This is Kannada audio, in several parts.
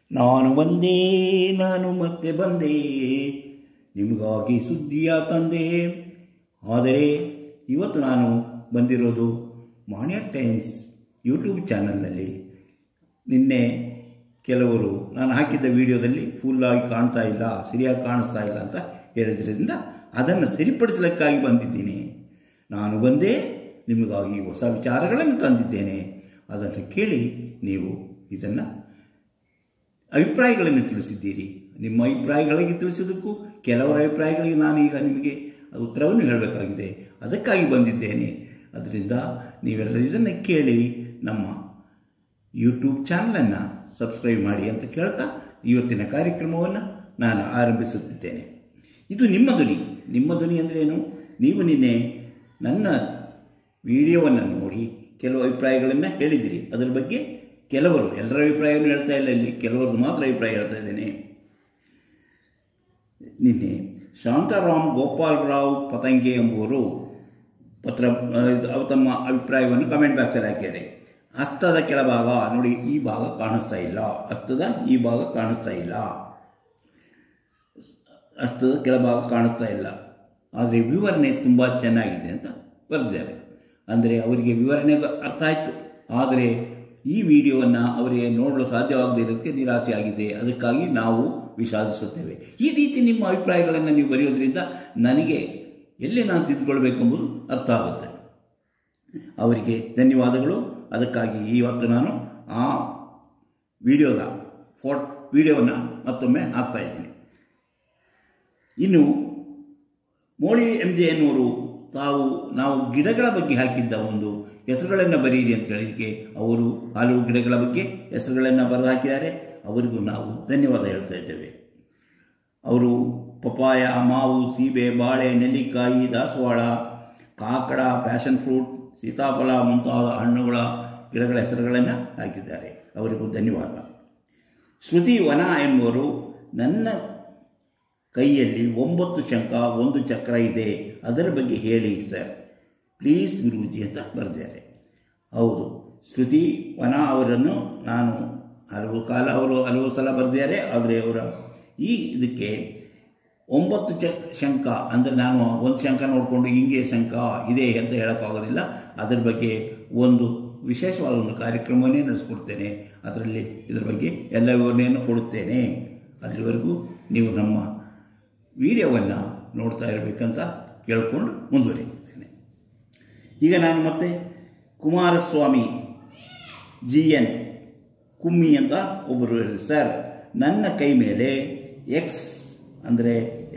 ನಾನು ಬಂದೆ ನಾನು ಮತ್ತೆ ಬಂದೆ ನಿಮಗಾಗಿ ಸುದ್ದಿಯ ತಂದೆ ಆದರೆ ಇವತ್ತು ನಾನು ಬಂದಿರೋದು ಮಾನ್ಯ ಟೈಮ್ಸ್ ಯೂಟ್ಯೂಬ್ ಚಾನಲ್ನಲ್ಲಿ ನಿನ್ನೆ ಕೆಲವರು ನಾನು ಹಾಕಿದ್ದ ವಿಡಿಯೋದಲ್ಲಿ ಫುಲ್ಲಾಗಿ ಕಾಣ್ತಾ ಇಲ್ಲ ಸರಿಯಾಗಿ ಕಾಣಿಸ್ತಾ ಇಲ್ಲ ಅಂತ ಹೇಳಿದ್ರಿಂದ ಅದನ್ನು ಸರಿಪಡಿಸಲಿಕ್ಕಾಗಿ ಬಂದಿದ್ದೀನಿ ನಾನು ಬಂದೇ ನಿಮಗಾಗಿ ಹೊಸ ವಿಚಾರಗಳನ್ನು ತಂದಿದ್ದೇನೆ ಅದನ್ನು ಕೇಳಿ ನೀವು ಇದನ್ನು ಅಭಿಪ್ರಾಯಗಳನ್ನು ತಿಳಿಸಿದ್ದೀರಿ ನಿಮ್ಮ ಅಭಿಪ್ರಾಯಗಳಿಗೆ ತಿಳಿಸಿದ್ದಕ್ಕೂ ಕೆಲವರ ಅಭಿಪ್ರಾಯಗಳಿಗೆ ನಾನು ಈಗ ನಿಮಗೆ ಉತ್ತರವನ್ನು ಹೇಳಬೇಕಾಗಿದೆ ಅದಕ್ಕಾಗಿ ಬಂದಿದ್ದೇನೆ ಅದರಿಂದ ನೀವೆಲ್ಲರೂ ಇದನ್ನು ಕೇಳಿ ನಮ್ಮ ಯೂಟ್ಯೂಬ್ ಚಾನಲನ್ನು ಸಬ್ಸ್ಕ್ರೈಬ್ ಮಾಡಿ ಅಂತ ಕೇಳ್ತಾ ಇವತ್ತಿನ ಕಾರ್ಯಕ್ರಮವನ್ನು ನಾನು ಆರಂಭಿಸುತ್ತಿದ್ದೇನೆ ಇದು ನಿಮ್ಮ ಧ್ವನಿ ನಿಮ್ಮ ಧ್ವನಿ ಅಂದ್ರೇನು ನೀವು ನಿನ್ನೆ ನನ್ನ ವಿಡಿಯೋವನ್ನು ನೋಡಿ ಕೆಲವು ಅಭಿಪ್ರಾಯಗಳನ್ನು ಹೇಳಿದಿರಿ ಅದರ ಬಗ್ಗೆ ಕೆಲವರು ಎಲ್ಲರ ಅಭಿಪ್ರಾಯವನ್ನು ಹೇಳ್ತಾ ಇಲ್ಲ ಇಲ್ಲಿ ಕೆಲವರದ್ದು ಮಾತ್ರ ಅಭಿಪ್ರಾಯ ಹೇಳ್ತಾ ಇದ್ದೇನೆ ನಿನ್ನೆ ಶಾಂತಾರಾಮ್ ಗೋಪಾಲರಾವ್ ಪತಂಗೆ ಎಂಬುವರು ಪತ್ರ ಅಹ್, ತಮ್ಮ ಅಭಿಪ್ರಾಯವನ್ನು ಕಮೆಂಟ್ ಬಾಕ್ಸಲ್ಲಿ ಹಾಕಿದ್ದಾರೆ ಹಸ್ತದ ಕೆಳಭಾಗ ನೋಡಿ ಈ ಭಾಗ ಕಾಣಿಸ್ತಾ ಇಲ್ಲ ಹಸ್ತದ ಈ ಭಾಗ ಕಾಣಿಸ್ತಾ ಇಲ್ಲ ಹಸ್ತದ ಕೆಳಭಾಗ ಕಾಣಿಸ್ತಾ ಇಲ್ಲ ಆದರೆ ವಿವರಣೆ ತುಂಬ ಚೆನ್ನಾಗಿದೆ ಅಂತ ಬರೆದಿದ್ದಾರೆ ಅಂದರೆ ಅವರಿಗೆ ವಿವರಣೆ ಅರ್ಥ ಆಯಿತು ಆದರೆ ಈ ವಿಡಿಯೋವನ್ನು ಅವರಿಗೆ ನೋಡಲು ಸಾಧ್ಯವಾಗದೇ ಇರೋದಕ್ಕೆ ನಿರಾಸೆ ಆಗಿದೆ ಅದಕ್ಕಾಗಿ ನಾವು ವಿಷಾದಿಸುತ್ತೇವೆ ಈ ರೀತಿ ನಿಮ್ಮ ಅಭಿಪ್ರಾಯಗಳನ್ನು ನೀವು ಬರೆಯೋದ್ರಿಂದ ನನಗೆ ಎಲ್ಲಿ ನಾನು ತಿದ್ದುಕೊಳ್ಬೇಕೆಂಬುದು ಅರ್ಥ ಆಗುತ್ತೆ ಅವರಿಗೆ ಧನ್ಯವಾದಗಳು ಅದಕ್ಕಾಗಿ ಇವತ್ತು ನಾನು ಆ ವಿಡಿಯೋದ ಫೋಟ್ ವಿಡಿಯೋವನ್ನು ಮತ್ತೊಮ್ಮೆ ಹಾಕ್ತಾ ಇದ್ದೀನಿ ಇನ್ನು ಮೋಳಿ ಎಂ ಜೆ ಎನ್ನುವರು ತಾವು ನಾವು ಗಿಡಗಳ ಬಗ್ಗೆ ಹಾಕಿದ್ದ ಒಂದು ಹೆಸರುಗಳನ್ನು ಬರೆಯಿರಿ ಅಂತ ಹೇಳಿದಕ್ಕೆ ಅವರು ಹಲವು ಗಿಡಗಳ ಬಗ್ಗೆ ಹೆಸರುಗಳನ್ನು ಬರೆದು ಹಾಕಿದ್ದಾರೆ ಅವರಿಗೂ ನಾವು ಧನ್ಯವಾದ ಹೇಳ್ತಾ ಇದ್ದೇವೆ ಅವರು ಪಪಾಯ ಮಾವು ಸೀಬೆ ಬಾಳೆ ನೆಲ್ಲಿಕಾಯಿ ದಾಸವಾಳ ಕಾಕಡ ಪ್ಯಾಷನ್ ಫ್ರೂಟ್ ಸೀತಾಫಲ ಮುಂತಾದ ಹಣ್ಣುಗಳ ಗಿಡಗಳ ಹೆಸರುಗಳನ್ನು ಹಾಕಿದ್ದಾರೆ ಅವರಿಗೂ ಧನ್ಯವಾದ ಶ್ರುತಿ ವನ ಎಂಬುವರು ನನ್ನ ಕೈಯಲ್ಲಿ ಒಂಬತ್ತು ಶಂಕ ಒಂದು ಚಕ್ರ ಇದೆ ಅದರ ಬಗ್ಗೆ ಹೇಳಿ ಸರ್ ಪ್ಲೀಸ್ ಗುರೂಜಿ ಅಂತ ಬರೆದಿದ್ದಾರೆ ಹೌದು ಶ್ರುತಿ ವನ ಅವರನ್ನು ನಾನು ಹಲವು ಕಾಲ ಅವರು ಹಲವು ಸಲ ಬರೆದಿದ್ದಾರೆ ಆದರೆ ಅವರ ಈ ಇದಕ್ಕೆ ಒಂಬತ್ತು ಚ ಶಂಕ ಅಂದರೆ ನಾನು ಒಂದು ಶಂಕ ನೋಡಿಕೊಂಡು ಹಿಂಗೆ ಶಂಕ ಇದೆ ಅಂತ ಹೇಳೋಕ್ಕಾಗೋದಿಲ್ಲ ಅದರ ಬಗ್ಗೆ ಒಂದು ವಿಶೇಷವಾದ ಒಂದು ಕಾರ್ಯಕ್ರಮವನ್ನೇ ನಡೆಸ್ಕೊಡ್ತೇನೆ ಅದರಲ್ಲಿ ಇದರ ಬಗ್ಗೆ ಎಲ್ಲ ವಿವರಣೆಯನ್ನು ಕೊಡುತ್ತೇನೆ ಅಲ್ಲಿವರೆಗೂ ನೀವು ನಮ್ಮ ವಿಡಿಯೋವನ್ನು ನೋಡ್ತಾ ಇರಬೇಕಂತ ಕೇಳ್ಕೊಂಡು ಮುಂದುವರಿಯುತ್ತೇನೆ ಈಗ ನಾನು ಮತ್ತೆ ಕುಮಾರಸ್ವಾಮಿ ಜಿ ಎನ್ ಕುಮ್ಮಿ ಅಂತ ಒಬ್ಬರು ಹೇಳಿದ್ರು ಸರ್ ನನ್ನ ಕೈ ಮೇಲೆ ಎಕ್ಸ್ ಅಂದರೆ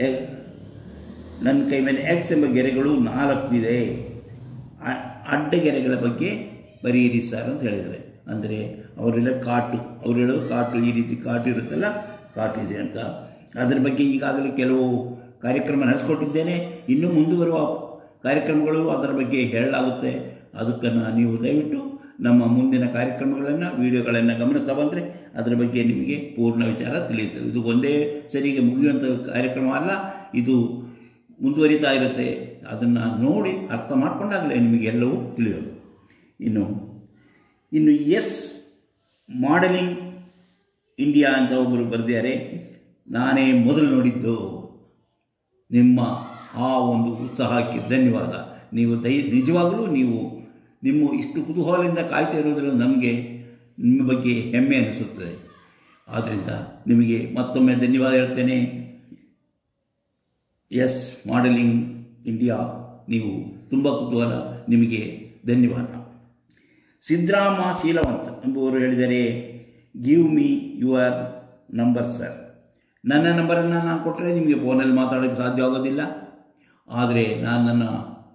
ನನ್ನ ಕೈ ಮೇಲೆ ಎಕ್ಸ್ ಎಂಬ ಗೆರೆಗಳು ನಾಲ್ಕು ಇದೆ ಅ- ಅಡ್ಡ ಗೆರೆಗಳ ಬಗ್ಗೆ ಬರೆಯಿರಿ ಸರ್ ಅಂತ ಹೇಳಿದ್ದಾರೆ ಅಂದರೆ ಅವರೆಲ್ಲ ಕಾಟು ಅವ್ರು ಹೇಳೋದು ಕಾಟು ಈ ರೀತಿ ಕಾಟು ಇರುತ್ತಲ್ಲ ಕಾಟು ಇದೆ ಅಂತ ಅದರ ಬಗ್ಗೆ ಈಗಾಗಲೇ ಕೆಲವು ಕಾರ್ಯಕ್ರಮ ನಡೆಸ್ಕೊಟ್ಟಿದ್ದೇನೆ ಇನ್ನು ಮುಂದುವರುವ ಕಾರ್ಯಕ್ರಮಗಳು ಅದರ ಬಗ್ಗೆ ಹೇಳಲಾಗುತ್ತೆ ಅದಕ್ಕೆ ನೀವು ದಯವಿಟ್ಟು ನಮ್ಮ ಮುಂದಿನ ಕಾರ್ಯಕ್ರಮಗಳನ್ನು ವಿಡಿಯೋಗಳನ್ನು ಗಮನಿಸ್ತಾ ಬಂದರೆ ಅದರ ಬಗ್ಗೆ ನಿಮಗೆ ಪೂರ್ಣ ವಿಚಾರ ತಿಳಿಯುತ್ತದೆ ಇದು ಒಂದೇ ಸರಿಗೆ ಮುಗಿಯುವಂಥ ಕಾರ್ಯಕ್ರಮ ಅಲ್ಲ ಇದು ಮುಂದುವರಿತಾ ಇರುತ್ತೆ ಅದನ್ನು ನೋಡಿ ಅರ್ಥ ಮಾಡಿಕೊಂಡಾಗಲೇ ನಿಮಗೆಲ್ಲವೂ ತಿಳಿಯೋದು ಇನ್ನು ಇನ್ನು ಎಸ್ ಮಾಡೆಲಿಂಗ್ ಇಂಡಿಯಾ ಅಂತ ಒಬ್ಬರು ಬರೆದಿದ್ದಾರೆ ನಾನೇ ಮೊದಲು ನೋಡಿದ್ದು ನಿಮ್ಮ ಆ ಒಂದು ಉತ್ಸಾಹಕ್ಕೆ ಧನ್ಯವಾದ ನೀವು ದೈ ನಿಜವಾಗಲೂ ನೀವು ನಿಮ್ಮ ಇಷ್ಟು ಕುತೂಹಲದಿಂದ ಕಾಯ್ತಾ ಇರೋದ್ರಿಂದ ನಮಗೆ ನಿಮ್ಮ ಬಗ್ಗೆ ಹೆಮ್ಮೆ ಅನಿಸುತ್ತದೆ ಆದ್ದರಿಂದ ನಿಮಗೆ ಮತ್ತೊಮ್ಮೆ ಧನ್ಯವಾದ ಹೇಳ್ತೇನೆ ಎಸ್ ಮಾಡೆಲಿಂಗ್ ಇಂಡಿಯಾ ನೀವು ತುಂಬ ಕುತೂಹಲ ನಿಮಗೆ ಧನ್ಯವಾದ ಸಿದ್ರಾಮ ಶೀಲವಂತ್ ಎಂಬುವರು ಹೇಳಿದರೆ give me your number sir ನನ್ನ ನಂಬರನ್ನು ನಾನು ಕೊಟ್ಟರೆ ನಿಮಗೆ ಫೋನಲ್ಲಿ ಮಾತಾಡೋಕ್ಕೆ ಸಾಧ್ಯ ಆಗೋದಿಲ್ಲ ಆದರೆ ನಾನು ನನ್ನ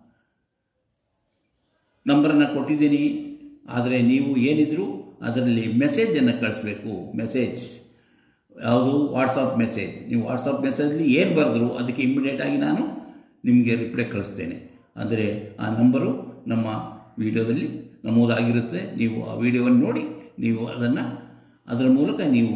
ನಂಬರನ್ನು ಕೊಟ್ಟಿದ್ದೀನಿ ಆದರೆ ನೀವು ಏನಿದ್ರು ಅದರಲ್ಲಿ ಮೆಸೇಜನ್ನು ಕಳಿಸ್ಬೇಕು ಮೆಸೇಜ್ ಯಾವುದು ವಾಟ್ಸಪ್ ಮೆಸೇಜ್ ನೀವು ವಾಟ್ಸಪ್ ಮೆಸೇಜಲ್ಲಿ ಏನು ಬರೆದ್ರು ಅದಕ್ಕೆ ಇಮ್ಮಿಡಿಯೇಟಾಗಿ ನಾನು ನಿಮಗೆ ರಿಪ್ಲೈ ಕಳಿಸ್ತೇನೆ ಅಂದರೆ ಆ ನಂಬರು ನಮ್ಮ ವಿಡಿಯೋದಲ್ಲಿ ನಮೂದಾಗಿರುತ್ತೆ ನೀವು ಆ ವಿಡಿಯೋವನ್ನು ನೋಡಿ ನೀವು ಅದನ್ನು ಅದರ ಮೂಲಕ ನೀವು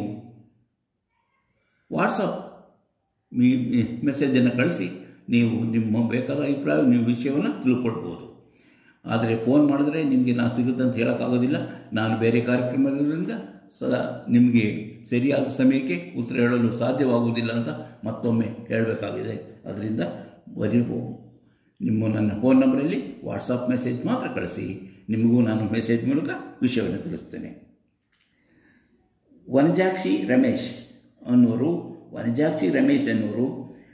ವಾಟ್ಸಪ್ ಮೀ ಮೆಸೇಜನ್ನು ಕಳಿಸಿ ನೀವು ನಿಮ್ಮ ಬೇಕಾದ ಅಭಿಪ್ರಾಯ ನೀವು ವಿಷಯವನ್ನು ತಿಳ್ಕೊಳ್ಬೋದು ಆದರೆ ಫೋನ್ ಮಾಡಿದ್ರೆ ನಿಮಗೆ ನಾನು ಸಿಗುತ್ತೆ ಅಂತ ಹೇಳೋಕ್ಕಾಗೋದಿಲ್ಲ ನಾನು ಬೇರೆ ಕಾರ್ಯಕ್ರಮದಿಂದ ಸದಾ ನಿಮಗೆ ಸರಿಯಾದ ಸಮಯಕ್ಕೆ ಉತ್ತರ ಹೇಳಲು ಸಾಧ್ಯವಾಗುವುದಿಲ್ಲ ಅಂತ ಮತ್ತೊಮ್ಮೆ ಹೇಳಬೇಕಾಗಿದೆ ಅದರಿಂದ ಬರೀಬಹುದು ನಿಮ್ಮ ನನ್ನ ಫೋನ್ ನಂಬರಲ್ಲಿ ವಾಟ್ಸಪ್ ಮೆಸೇಜ್ ಮಾತ್ರ ಕಳಿಸಿ ನಿಮಗೂ ನಾನು ಮೆಸೇಜ್ ಮೂಲಕ ವಿಷಯವನ್ನು ತಿಳಿಸ್ತೇನೆ ವನಜಾಕ್ಷಿ ರಮೇಶ್ ಅನ್ನೋರು ವನಜಾಕ್ಷಿ ರಮೇಶ್ ಅನ್ನೋರು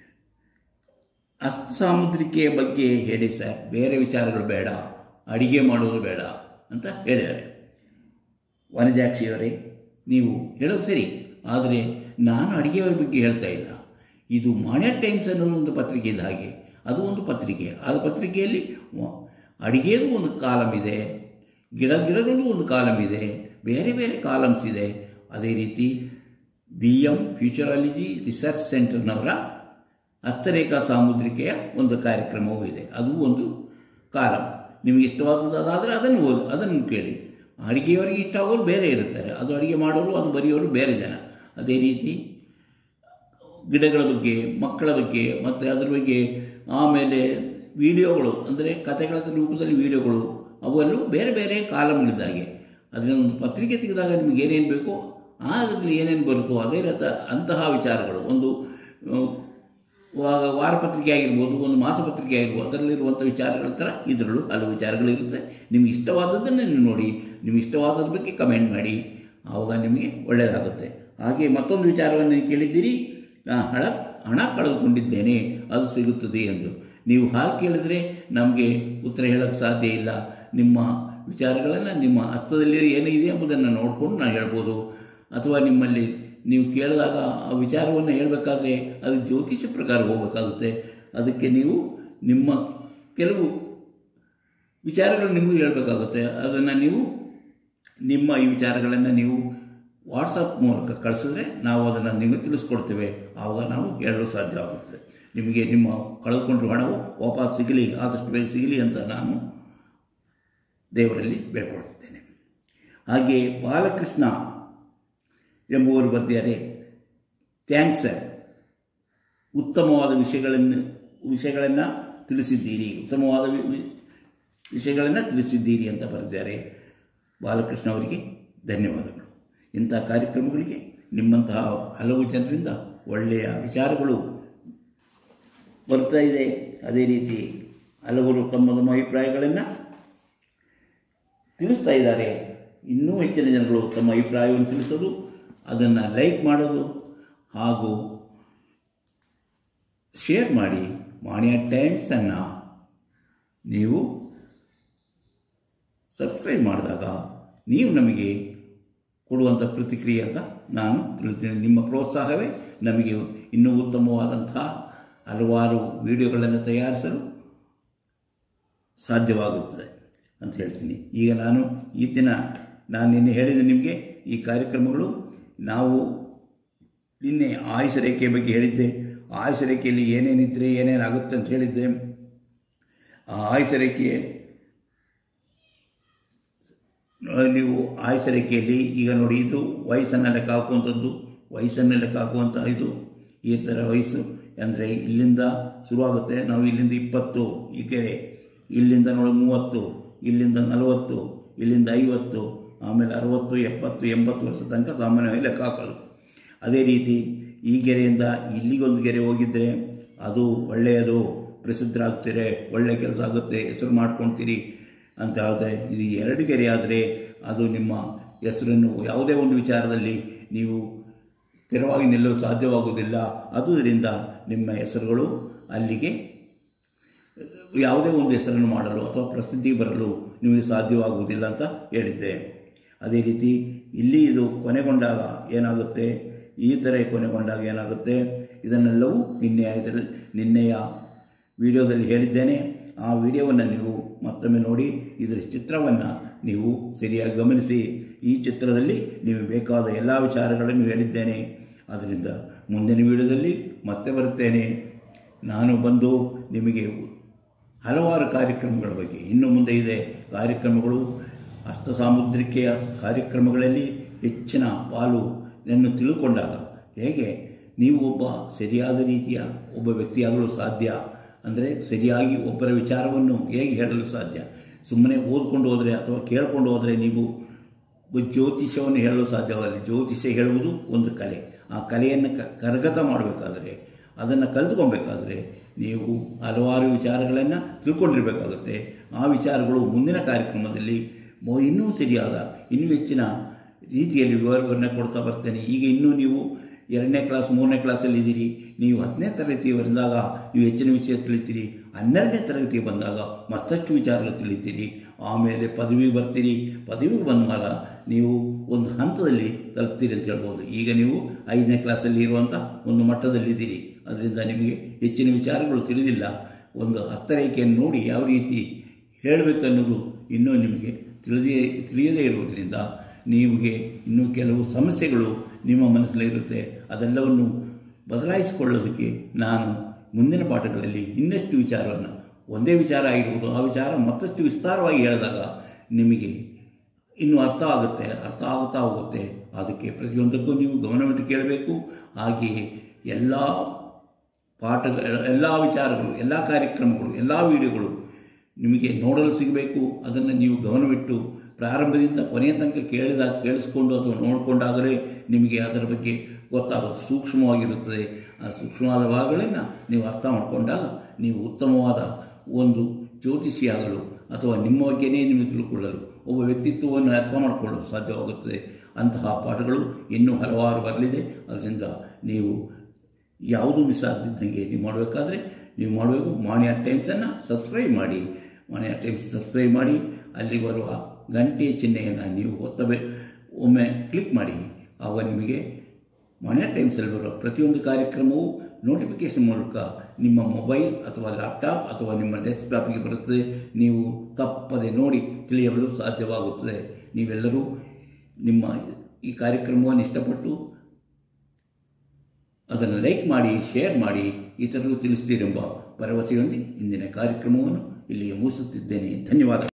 ಅಸಾಮುದ್ರಿಕೆಯ ಬಗ್ಗೆ ಹೇಳಿ ಸರ್ ಬೇರೆ ವಿಚಾರಗಳು ಬೇಡ ಅಡಿಗೆ ಮಾಡೋದು ಬೇಡ ಅಂತ ಹೇಳಿದ್ದಾರೆ ವನಜಾಕ್ಷಿಯವರೇ ನೀವು ಹೇಳೋದು ಸರಿ ಆದರೆ ನಾನು ಅಡಿಗೆಯವರ ಬಗ್ಗೆ ಹೇಳ್ತಾ ಇಲ್ಲ ಇದು ಮಾನ್ಯ ಟೈಮ್ಸ್ ಅನ್ನೋ ಒಂದು ಪತ್ರಿಕೆ ಇದೆ ಹಾಗೆ ಅದು ಒಂದು ಪತ್ರಿಕೆ ಆ ಪತ್ರಿಕೆಯಲ್ಲಿ ಅಡಿಗೆದು ಒಂದು ಕಾಲಮ್ ಇದೆ ಗಿಡ ಗಿಡಗಳು ಒಂದು ಕಾಲಮ್ ಇದೆ ಬೇರೆ ಬೇರೆ ಕಾಲಮ್ಸ್ ಇದೆ ಅದೇ ರೀತಿ ಬಿ ಎಂ ಫ್ಯೂಚರಾಲಜಿ ರಿಸರ್ಚ್ ಸೆಂಟರ್ನವರ ಹಸ್ತರೇಖಾ ಸಾಮುದ್ರಿಕೆಯ ಒಂದು ಕಾರ್ಯಕ್ರಮವೂ ಇದೆ ಅದು ಒಂದು ಕಾಲಂ ನಿಮಗೆ ಇಷ್ಟವಾದದ್ದಾದರೆ ಅದನ್ನು ಓದಿ ಅದನ್ನು ಕೇಳಿ ಅಡುಗೆಯವರಿಗೆ ಇಷ್ಟ ಆಗೋರು ಬೇರೆ ಇರುತ್ತಾರೆ ಅದು ಅಡುಗೆ ಮಾಡೋರು ಅದು ಬರೆಯೋರು ಬೇರೆ ಜನ ಅದೇ ರೀತಿ ಗಿಡಗಳ ಬಗ್ಗೆ ಮಕ್ಕಳ ಬಗ್ಗೆ ಮತ್ತು ಅದರ ಬಗ್ಗೆ ಆಮೇಲೆ ವಿಡಿಯೋಗಳು ಅಂದರೆ ಕಥೆಗಳ ರೂಪದಲ್ಲಿ ವಿಡಿಯೋಗಳು ಅವೆಲ್ಲೂ ಬೇರೆ ಬೇರೆ ಕಾಲಮ್ಗಳಿದ್ದಾಗೆ ಅದನ್ನ ಒಂದು ಪತ್ರಿಕೆ ತೆಗೆದಾಗ ನಿಮ್ಗೆ ಏನೇನು ಬೇಕೋ ಅದರಲ್ಲಿ ಏನೇನು ಬರುತ್ತೋ ಅದೇ ರೀತ ಅಂತಹ ವಿಚಾರಗಳು ಒಂದು ವಾರಪತ್ರಿಕೆ ಆಗಿರ್ಬೋದು ಒಂದು ಮಾಸಪತ್ರಿಕೆ ಆಗಿರ್ಬೋದು ಅದರಲ್ಲಿರುವಂಥ ವಿಚಾರಗಳ ಥರ ಇದರಲ್ಲೂ ಹಲವು ವಿಚಾರಗಳಿರುತ್ತೆ ನಿಮ್ಗೆ ಇಷ್ಟವಾದದ್ದನ್ನು ನೀವು ನೋಡಿ ನಿಮ್ಗೆ ಇಷ್ಟವಾದದ್ರ ಬಗ್ಗೆ ಕಮೆಂಟ್ ಮಾಡಿ ಆವಾಗ ನಿಮಗೆ ಒಳ್ಳೆಯದಾಗುತ್ತೆ ಹಾಗೆ ಮತ್ತೊಂದು ವಿಚಾರವನ್ನು ನೀವು ಕೇಳಿದ್ದೀರಿ ನಾನು ಹಣ ಹಣ ಕಳೆದುಕೊಂಡಿದ್ದೇನೆ ಅದು ಸಿಗುತ್ತದೆ ಎಂದು ನೀವು ಹಾಗೆ ಕೇಳಿದರೆ ನಮಗೆ ಉತ್ತರ ಹೇಳೋಕ್ಕೆ ಸಾಧ್ಯ ಇಲ್ಲ ನಿಮ್ಮ ವಿಚಾರಗಳನ್ನು ನಿಮ್ಮ ಹಸ್ತದಲ್ಲಿ ಏನಿದೆ ಎಂಬುದನ್ನು ನೋಡಿಕೊಂಡು ನಾನು ಹೇಳ್ಬೋದು ಅಥವಾ ನಿಮ್ಮಲ್ಲಿ ನೀವು ಕೇಳಿದಾಗ ಆ ವಿಚಾರವನ್ನು ಹೇಳಬೇಕಾದ್ರೆ ಅದು ಜ್ಯೋತಿಷ ಪ್ರಕಾರ ಹೋಗಬೇಕಾಗುತ್ತೆ ಅದಕ್ಕೆ ನೀವು ನಿಮ್ಮ ಕೆಲವು ವಿಚಾರಗಳು ನಿಮಗೂ ಹೇಳಬೇಕಾಗುತ್ತೆ ಅದನ್ನು ನೀವು ನಿಮ್ಮ ಈ ವಿಚಾರಗಳನ್ನು ನೀವು ವಾಟ್ಸಪ್ ಮೂಲಕ ಕಳಿಸಿದ್ರೆ ನಾವು ಅದನ್ನು ನಿಮಗೆ ತಿಳಿಸ್ಕೊಡ್ತೇವೆ ಆವಾಗ ನಾವು ಹೇಳಲು ಸಾಧ್ಯವಾಗುತ್ತೆ ನಿಮಗೆ ನಿಮ್ಮ ಕಳೆದುಕೊಂಡ್ರು ಹಣವು ವಾಪಸ್ ಸಿಗಲಿ ಆದಷ್ಟು ಬೇಗ ಸಿಗಲಿ ಅಂತ ನಾನು ದೇವರಲ್ಲಿ ಬೇಡ್ಕೊಳ್ತಿದ್ದೇನೆ ಹಾಗೆ ಬಾಲಕೃಷ್ಣ ಎಂಬುವರು ಬರ್ದಿದ್ದಾರೆ ಥ್ಯಾಂಕ್ಸ್ ಸರ್ ಉತ್ತಮವಾದ ವಿಷಯಗಳನ್ನು ವಿಷಯಗಳನ್ನು ತಿಳಿಸಿದ್ದೀರಿ ಉತ್ತಮವಾದ ವಿಷಯಗಳನ್ನು ತಿಳಿಸಿದ್ದೀರಿ ಅಂತ ಬರೆದಿದ್ದಾರೆ ಬಾಲಕೃಷ್ಣ ಅವರಿಗೆ ಧನ್ಯವಾದಗಳು ಇಂಥ ಕಾರ್ಯಕ್ರಮಗಳಿಗೆ ನಿಮ್ಮಂತಹ ಹಲವು ಜನರಿಂದ ಒಳ್ಳೆಯ ವಿಚಾರಗಳು ಬರ್ತಾ ಇದೆ ಅದೇ ರೀತಿ ಹಲವರು ತಮ್ಮ ತಮ್ಮ ಅಭಿಪ್ರಾಯಗಳನ್ನು ತಿಳಿಸ್ತಾ ಇದ್ದಾರೆ ಇನ್ನೂ ಹೆಚ್ಚಿನ ಜನಗಳು ತಮ್ಮ ಅಭಿಪ್ರಾಯವನ್ನು ತಿಳಿಸೋದು ಅದನ್ನು ಲೈಕ್ ಮಾಡೋದು ಹಾಗೂ ಶೇರ್ ಮಾಡಿ ಮಾಣಿಯ ಟೈಮ್ಸನ್ನು ನೀವು ಸಬ್ಸ್ಕ್ರೈಬ್ ಮಾಡಿದಾಗ ನೀವು ನಮಗೆ ಕೊಡುವಂಥ ಪ್ರತಿಕ್ರಿಯೆ ಅಂತ ನಾನು ತಿಳಿತೀನಿ ನಿಮ್ಮ ಪ್ರೋತ್ಸಾಹವೇ ನಮಗೆ ಇನ್ನೂ ಉತ್ತಮವಾದಂತಹ ಹಲವಾರು ವಿಡಿಯೋಗಳನ್ನು ತಯಾರಿಸಲು ಸಾಧ್ಯವಾಗುತ್ತದೆ ಅಂತ ಹೇಳ್ತೀನಿ ಈಗ ನಾನು ಈ ದಿನ ನಾನು ನಿನ್ನೆ ಹೇಳಿದೆ ನಿಮಗೆ ಈ ಕಾರ್ಯಕ್ರಮಗಳು ನಾವು ನಿನ್ನೆ ಆಯುಷ ರೇಖೆಯ ಬಗ್ಗೆ ಹೇಳಿದ್ದೆ ಆಯುಷ ರೇಖೆಯಲ್ಲಿ ಏನೇನಿದ್ರೆ ಏನೇನಾಗುತ್ತೆ ಅಂತ ಹೇಳಿದ್ದೆ ಆ ಆಯುಷ ರೇಖೆ ನೀವು ಆಯುಷ ರೇಖೆಯಲ್ಲಿ ಈಗ ನೋಡಿ ಇದು ವಯಸ್ಸನ್ನು ಲೆಕ್ಕ ಹಾಕುವಂಥದ್ದು ವಯಸ್ಸನ್ನು ಲೆಕ್ಕ ಹಾಕುವಂಥ ಇದು ಈ ಥರ ವಯಸ್ಸು ಅಂದರೆ ಇಲ್ಲಿಂದ ಶುರುವಾಗುತ್ತೆ ನಾವು ಇಲ್ಲಿಂದ ಇಪ್ಪತ್ತು ಈ ಕೆರೆ ಇಲ್ಲಿಂದ ನೋಡಿ ಮೂವತ್ತು ಇಲ್ಲಿಂದ ನಲವತ್ತು ಇಲ್ಲಿಂದ ಐವತ್ತು ಆಮೇಲೆ ಅರವತ್ತು ಎಪ್ಪತ್ತು ಎಂಬತ್ತು ವರ್ಷ ತನಕ ಸಾಮಾನ್ಯವಾಗಿ ಲೆಕ್ಕ ಹಾಕೋದು ಅದೇ ರೀತಿ ಈ ಗೆರೆಯಿಂದ ಇಲ್ಲಿಗೊಂದು ಗೆರೆ ಹೋಗಿದ್ದರೆ ಅದು ಒಳ್ಳೆಯದು ಪ್ರಸಿದ್ಧರಾಗ್ತೀರಿ ಒಳ್ಳೆಯ ಕೆಲಸ ಆಗುತ್ತೆ ಹೆಸರು ಮಾಡ್ಕೊಳ್ತೀರಿ ಅಂತ ಹೇಳಿದ್ರೆ ಇದು ಎರಡು ಗೆರೆ ಆದರೆ ಅದು ನಿಮ್ಮ ಹೆಸರನ್ನು ಯಾವುದೇ ಒಂದು ವಿಚಾರದಲ್ಲಿ ನೀವು ಸ್ಥಿರವಾಗಿ ನಿಲ್ಲಲು ಸಾಧ್ಯವಾಗುವುದಿಲ್ಲ ಅದುದರಿಂದ ನಿಮ್ಮ ಹೆಸರುಗಳು ಅಲ್ಲಿಗೆ ಯಾವುದೇ ಒಂದು ಹೆಸರನ್ನು ಮಾಡಲು ಅಥವಾ ಪ್ರಸಿದ್ಧಿ ಬರಲು ನಿಮಗೆ ಸಾಧ್ಯವಾಗುವುದಿಲ್ಲ ಅಂತ ಹೇಳಿದ್ದೆ ಅದೇ ರೀತಿ ಇಲ್ಲಿ ಇದು ಕೊನೆಗೊಂಡಾಗ ಏನಾಗುತ್ತೆ ಈ ಥರ ಕೊನೆಗೊಂಡಾಗ ಏನಾಗುತ್ತೆ ಇದನ್ನೆಲ್ಲವೂ ನಿನ್ನೆ ಇದರಲ್ಲಿ ನಿನ್ನೆಯ ವಿಡಿಯೋದಲ್ಲಿ ಹೇಳಿದ್ದೇನೆ ಆ ವಿಡಿಯೋವನ್ನು ನೀವು ಮತ್ತೊಮ್ಮೆ ನೋಡಿ ಇದರ ಚಿತ್ರವನ್ನು ನೀವು ಸರಿಯಾಗಿ ಗಮನಿಸಿ ಈ ಚಿತ್ರದಲ್ಲಿ ನೀವು ಬೇಕಾದ ಎಲ್ಲ ವಿಚಾರಗಳನ್ನು ಹೇಳಿದ್ದೇನೆ ಆದ್ದರಿಂದ ಮುಂದಿನ ವಿಡಿಯೋದಲ್ಲಿ ಮತ್ತೆ ಬರುತ್ತೇನೆ ನಾನು ಬಂದು ನಿಮಗೆ ಹಲವಾರು ಕಾರ್ಯಕ್ರಮಗಳ ಬಗ್ಗೆ ಇನ್ನು ಮುಂದೆ ಇದೆ ಕಾರ್ಯಕ್ರಮಗಳು ಹಸ್ತ ಸಾಮುದ್ರಿಕೆಯ ಕಾರ್ಯಕ್ರಮಗಳಲ್ಲಿ ಹೆಚ್ಚಿನ ಪಾಲು ನನ್ನು ತಿಳ್ಕೊಂಡಾಗ ಹೇಗೆ ನೀವು ಒಬ್ಬ ಸರಿಯಾದ ರೀತಿಯ ಒಬ್ಬ ವ್ಯಕ್ತಿಯಾಗಲು ಸಾಧ್ಯ ಅಂದರೆ ಸರಿಯಾಗಿ ಒಬ್ಬರ ವಿಚಾರವನ್ನು ಹೇಗೆ ಹೇಳಲು ಸಾಧ್ಯ ಸುಮ್ಮನೆ ಓದ್ಕೊಂಡು ಹೋದರೆ ಅಥವಾ ಕೇಳ್ಕೊಂಡು ಹೋದರೆ ನೀವು ಜ್ಯೋತಿಷ್ಯವನ್ನು ಹೇಳಲು ಸಾಧ್ಯವಾಗಲ್ಲ ಜ್ಯೋತಿಷ್ಯ ಹೇಳುವುದು ಒಂದು ಕಲೆ ಆ ಕಲೆಯನ್ನು ಕ ಕರಗತ ಮಾಡಬೇಕಾದ್ರೆ ಅದನ್ನು ಕಲಿತ್ಕೊಬೇಕಾದ್ರೆ ನೀವು ಹಲವಾರು ವಿಚಾರಗಳನ್ನು ತಿಳ್ಕೊಂಡಿರಬೇಕಾಗುತ್ತೆ ಆ ವಿಚಾರಗಳು ಮುಂದಿನ ಕಾರ್ಯಕ್ರಮದಲ್ಲಿ ಮೊ- ಇನ್ನೂ ಸರಿಯಾದ ಇನ್ನೂ ಹೆಚ್ಚಿನ ರೀತಿಯಲ್ಲಿ ವಿವರವನ್ನು ಕೊಡ್ತಾ ಬರ್ತೇನೆ ಈಗ ಇನ್ನೂ ನೀವು ಎರಡನೇ ಕ್ಲಾಸ್ ಮೂರನೇ ಕ್ಲಾಸಲ್ಲಿ ಇದ್ದೀರಿ ನೀವು ಹತ್ತನೇ ತರಗತಿ ಬಂದಾಗ ನೀವು ಹೆಚ್ಚಿನ ವಿಷಯ ತಿಳಿತೀರಿ ಹನ್ನೆರಡನೇ ತರಗತಿಗೆ ಬಂದಾಗ ಮತ್ತಷ್ಟು ವಿಚಾರಗಳು ತಿಳಿತೀರಿ ಆಮೇಲೆ ಪದವಿ ಬರ್ತೀರಿ ಪದವಿ ಬಂದಾಗ ನೀವು ಒಂದು ಹಂತದಲ್ಲಿ ತಲುಪ್ತೀರಿ ಅಂತ ಹೇಳ್ಬೋದು ಈಗ ನೀವು ಐದನೇ ಕ್ಲಾಸಲ್ಲಿ ಇರುವಂಥ ಒಂದು ಮಟ್ಟದಲ್ಲಿದ್ದೀರಿ ಅದರಿಂದ ನಿಮಗೆ ಹೆಚ್ಚಿನ ವಿಚಾರಗಳು ತಿಳಿದಿಲ್ಲ ಒಂದು ಹಸ್ತರೇಖೆಯನ್ನು ನೋಡಿ ಯಾವ ರೀತಿ ಹೇಳಬೇಕನ್ನೋದು ಇನ್ನೂ ನಿಮಗೆ ತಿಳಿದೇ ತಿಳಿಯದೇ ಇರುವುದರಿಂದ ನಿಮಗೆ ಇನ್ನೂ ಕೆಲವು ಸಮಸ್ಯೆಗಳು ನಿಮ್ಮ ಮನಸ್ಸಲ್ಲಿರುತ್ತೆ ಅದೆಲ್ಲವನ್ನು ಬದಲಾಯಿಸಿಕೊಳ್ಳೋದಕ್ಕೆ ನಾನು ಮುಂದಿನ ಪಾಠಗಳಲ್ಲಿ ಇನ್ನಷ್ಟು ವಿಚಾರವನ್ನು ಒಂದೇ ವಿಚಾರ ಆಗಿರ್ಬೋದು ಆ ವಿಚಾರ ಮತ್ತಷ್ಟು ವಿಸ್ತಾರವಾಗಿ ಹೇಳಿದಾಗ ನಿಮಗೆ ಇನ್ನೂ ಅರ್ಥ ಆಗುತ್ತೆ ಅರ್ಥ ಆಗುತ್ತಾ ಹೋಗುತ್ತೆ ಅದಕ್ಕೆ ಪ್ರತಿಯೊಂದಕ್ಕೂ ನೀವು ಗಮನವಿಟ್ಟು ಕೇಳಬೇಕು ಹಾಗೆಯೇ ಎಲ್ಲ ಪಾಠಗಳ ಎಲ್ಲ ವಿಚಾರಗಳು ಎಲ್ಲ ಕಾರ್ಯಕ್ರಮಗಳು ಎಲ್ಲ ವಿಡಿಯೋಗಳು ನಿಮಗೆ ನೋಡಲು ಸಿಗಬೇಕು ಅದನ್ನು ನೀವು ಗಮನವಿಟ್ಟು ಪ್ರಾರಂಭದಿಂದ ಕೊನೆಯ ತನಕ ಕೇಳಿದಾಗ ಕೇಳಿಸ್ಕೊಂಡು ಅಥವಾ ನೋಡಿಕೊಂಡಾಗಲೇ ನಿಮಗೆ ಅದರ ಬಗ್ಗೆ ಗೊತ್ತಾಗುತ್ತೆ ಸೂಕ್ಷ್ಮವಾಗಿರುತ್ತದೆ ಆ ಸೂಕ್ಷ್ಮವಾದ ಭಾಗಗಳನ್ನು ನೀವು ಅರ್ಥ ಮಾಡಿಕೊಂಡಾಗ ನೀವು ಉತ್ತಮವಾದ ಒಂದು ಜ್ಯೋತಿಷಿಯಾಗಲು ಅಥವಾ ನಿಮ್ಮ ಬಗ್ಗೆನೇ ನೀವು ತಿಳ್ಕೊಳ್ಳಲು ಒಬ್ಬ ವ್ಯಕ್ತಿತ್ವವನ್ನು ಅರ್ಥ ಮಾಡಿಕೊಳ್ಳಲು ಸಾಧ್ಯವಾಗುತ್ತದೆ ಅಂತಹ ಪಾಠಗಳು ಇನ್ನೂ ಹಲವಾರು ಬರಲಿದೆ ಅದರಿಂದ ನೀವು ಯಾವುದೂ ಮಿಸ್ ಆಗದಿದ್ದಂಗೆ ನೀವು ಮಾಡಬೇಕಾದ್ರೆ ನೀವು ಮಾಡಬೇಕು ಮಾಣಿಯ ಟೈಮ್ಸನ್ನು ಸಬ್ಸ್ಕ್ರೈಬ್ ಮಾಡಿ ಮಾಣಿಯ ಟೈಮ್ಸ್ ಸಬ್ಸ್ಕ್ರೈಬ್ ಮಾಡಿ ಅಲ್ಲಿ ಬರುವ ಗಂಟೆಯ ಚಿಹ್ನೆಯನ್ನು ನೀವು ಒತ್ತಬೇ ಒಮ್ಮೆ ಕ್ಲಿಕ್ ಮಾಡಿ ಆಗ ನಿಮಗೆ ಮಾನ್ಯ ಟೈಮ್ಸಲ್ಲಿ ಬರುವ ಪ್ರತಿಯೊಂದು ಕಾರ್ಯಕ್ರಮವು ನೋಟಿಫಿಕೇಶನ್ ಮೂಲಕ ನಿಮ್ಮ ಮೊಬೈಲ್ ಅಥವಾ ಲ್ಯಾಪ್ಟಾಪ್ ಅಥವಾ ನಿಮ್ಮ ಡೆಸ್ಕ್ಟಾಪ್ಗೆ ಬರುತ್ತದೆ ನೀವು ತಪ್ಪದೆ ನೋಡಿ ತಿಳಿಯಲು ಸಾಧ್ಯವಾಗುತ್ತದೆ ನೀವೆಲ್ಲರೂ ನಿಮ್ಮ ಈ ಕಾರ್ಯಕ್ರಮವನ್ನು ಇಷ್ಟಪಟ್ಟು ಅದನ್ನು ಲೈಕ್ ಮಾಡಿ ಶೇರ್ ಮಾಡಿ ಇತರರು ತಿಳಿಸ್ತೀರೆಂಬ ಭರವಸೆಯೊಂದಿಗೆ ಇಂದಿನ ಕಾರ್ಯಕ್ರಮವನ್ನು ಇಲ್ಲಿಗೆ ಮುಗಿಸುತ್ತಿದ್ದೇನೆ ಧನ್ಯವಾದ